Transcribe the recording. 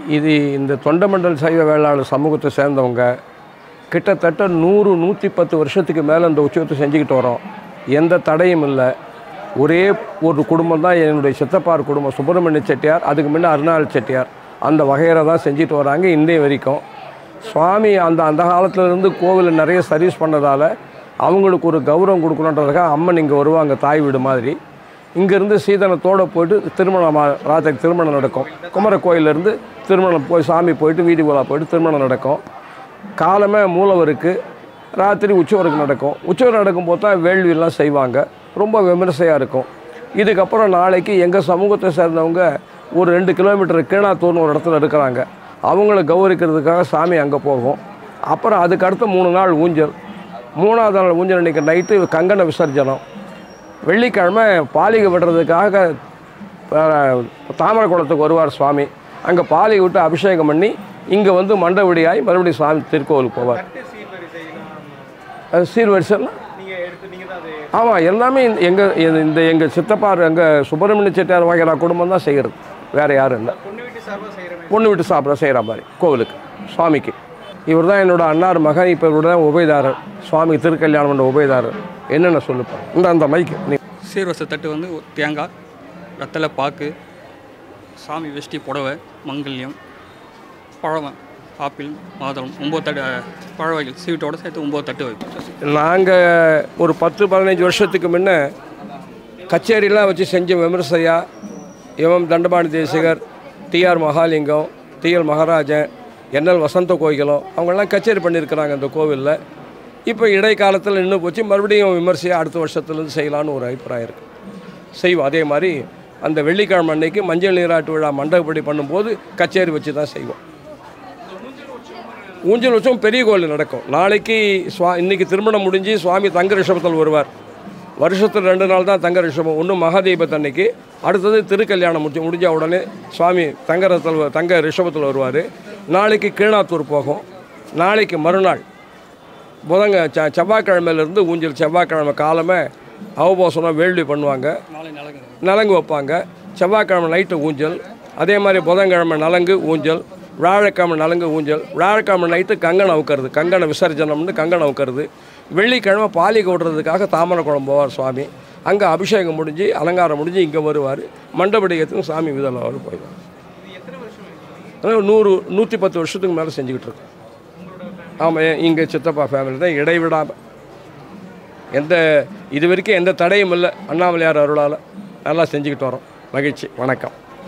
இது இந்த தொண்டமண்டல் சைவ வேளாளர் சமூகத்தை சேர்ந்தவங்க கிட்டத்தட்ட நூறு நூற்றி பத்து வருஷத்துக்கு மேலே இந்த உற்சவத்தை செஞ்சுக்கிட்டு வரோம் எந்த தடையும் இல்லை ஒரே ஒரு குடும்பம் தான் என்னுடைய சித்தப்பார் குடும்பம் சுப்பிரமணிய செட்டியார் அதுக்கு முன்ன அருணாள் செட்டியார் அந்த வகையறை தான் செஞ்சுட்டு வராங்க இன்றைய வரைக்கும் சுவாமி அந்த அந்த காலத்துல இருந்து கோவிலில் நிறைய சர்வீஸ் பண்ணதால் அவங்களுக்கு ஒரு கௌரவம் கொடுக்கணுன்றதுக்காக அம்மன் இங்கே வருவாங்க தாய் வீடு மாதிரி இங்கேருந்து சீதனத்தோடு போயிட்டு திருமணம் ஆ- ராத்திரி திருமணம் நடக்கும் குமர கோயிலேருந்து திருமணம் போய் சாமி போயிட்டு வீதி உலா போயிட்டு திருமணம் நடக்கும் காலமே மூலவருக்கு ராத்திரி உற்சவருக்கு நடக்கும் உற்சவர் நடக்கும்போது தான் வேள்வியெல்லாம் செய்வாங்க ரொம்ப விமர்சையாக இருக்கும் இதுக்கப்புறம் நாளைக்கு எங்கள் சமூகத்தை சேர்ந்தவங்க ஒரு ரெண்டு கிலோமீட்டர் கீழாத்தூர்னு ஒரு இடத்துல இருக்கிறாங்க அவங்கள கௌரவிக்கிறதுக்காக சாமி அங்கே போகும் அப்புறம் அதுக்கு அடுத்து மூணு நாள் ஊஞ்சல் மூணாவது நாள் ஊஞ்சல் அன்றைக்கி நைட்டு கங்கண விசர்ஜனம் வெள்ளிக்கிழமை பாலிகை விடுறதுக்காக அஹ், தாமரை குளத்துக்கு வருவார் சுவாமி அங்கே பாலிகை விட்டு அபிஷேகம் பண்ணி இங்கே வந்து மண்டபடியாகி மறுபடியும் சாமி திருக்கோவிலுக்கு போவார் தட்டு சீர்வரிசைலாம் அது சீர்வரிசைலாம் நீங்க எடுத்து நீங்க தான் அது ஆமாம் எல்லாமே எங்கள் இந்த எங்கள் சித்தப்பார் எங்கள் சுப்பிரமணிய செட்டியார் வகைரா குடும்பம் தான் செய்கிறது வேறு யாரும் இல்லை பொண்ணு வீட்டு சார்பாக செய்கிற மாதிரி பொண்ணு விட்டு சாப்பிட செய்கிற மாதிரி கோவிலுக்கு சுவாமிக்கு இவர் தான் என்னோட அன்னார் மகன் இப்போ இவர் தான் உபயதாரர் சுவாமிக்கு திருக்கல்யாணம் பண்ண உபயதாரர் என்னென்ன சொல்லுப்பா இந்த அந்த மைக்கு நீ சீர்வரிசை தட்டு வந்து ஒரு தேங்காய் வெத்தலை பாக்கு சாமி வெஷ்டி புடவை மங்கல்யம் பழம் ஆப்பிள் மாதுளம் ஒம்பது தட்டு பழ வகைகள் ஸ்வீட்டோட சேர்த்து ஒம்பது தட்டு வைப்போம் நாங்கள் ஒரு பத்து பதினஞ்சு வருஷத்துக்கு முன்ன கச்சேரிலாம் வச்சு செஞ்ச விமர்சையா M Dandapani Desikar TR Mahalingam TL Maharajan NL Vasantha Kokilam அவங்கெல்லாம் கச்சேரி பண்ணியிருக்கிறாங்க இந்த கோவிலில் இப்போ இடைக்காலத்தில் நின்று போச்சு மறுபடியும் விமர்சையாக அடுத்த வருஷத்துலேருந்து செய்யலான்னு ஒரு அபிப்பிராயம் இருக்குது செய்வோம் அதே மாதிரி அந்த வெள்ளிக்கிழமை அன்னைக்கு மஞ்சள் நீராட்டு விழா மண்டபப்படி பண்ணும்போது கச்சேரி வச்சு தான் செய்வோம் ஊஞ்சல் உற்சவம் பெரிய கோயில் நடக்கும் நாளைக்கு சுவா இன்னைக்கு திருமணம் முடிஞ்சு சுவாமி தங்க ரிஷபத்தில் வருவார் வருஷத்தில் ரெண்டு நாள் தான் தங்க ரிஷபம் ஒன்று மகாதீபத்து அன்னைக்கு அடுத்தது திருக்கல்யாணம் முடிஞ்சு முடிஞ்ச உடனே சுவாமி தங்க ரத்தில் தங்க ரிஷபத்தில் வருவார் நாளைக்கு கீழாத்தூர் போகும் நாளைக்கு மறுநாள் புதங்க செ செவ்வாய்க்கிழமையிலேருந்து ஊஞ்சல் செவ்வாய்க்கிழமை காலமே அவபோசனம் வேள்வி பண்ணுவாங்க நாளை நலங்கு நலங்கு வைப்பாங்க செவ்வாய்க்கிழமை நைட்டு ஊஞ்சல் அதே மாதிரி புதன்கிழமை நலங்கு ஊஞ்சல் வியாழக்கிழமை நலங்கு ஊஞ்சல் வியாழக்கிழமை நைட்டு கங்கணம் அவுக்கிறது கங்கண விசர்ஜனம்னு கங்கணம் அவுக்கிறது வெள்ளிக்கிழமை பாலிகை விடுறதுக்காக தாமரை குளம் போவார் சுவாமி அங்கே அபிஷேகம் முடிஞ்சு அலங்காரம் முடிஞ்சு இங்கே வருவார் மண்டபடியத்துக்கும் சாமி விதத்தில் அவர் போயிடுவார் அதாவது நூறு நூற்றி பத்து வருஷத்துக்கு மேலே செஞ்சுக்கிட்டு இருக்கோம் ஆமாம் இங்கே சித்தப்பா ஃபேமிலி தான் இடைவிடாமல் எந்த இது வரைக்கும் எந்த தடையும் இல்லை அண்ணாமலையார் அருளால் நல்லா செஞ்சுக்கிட்டு வரோம் மகிழ்ச்சி வணக்கம்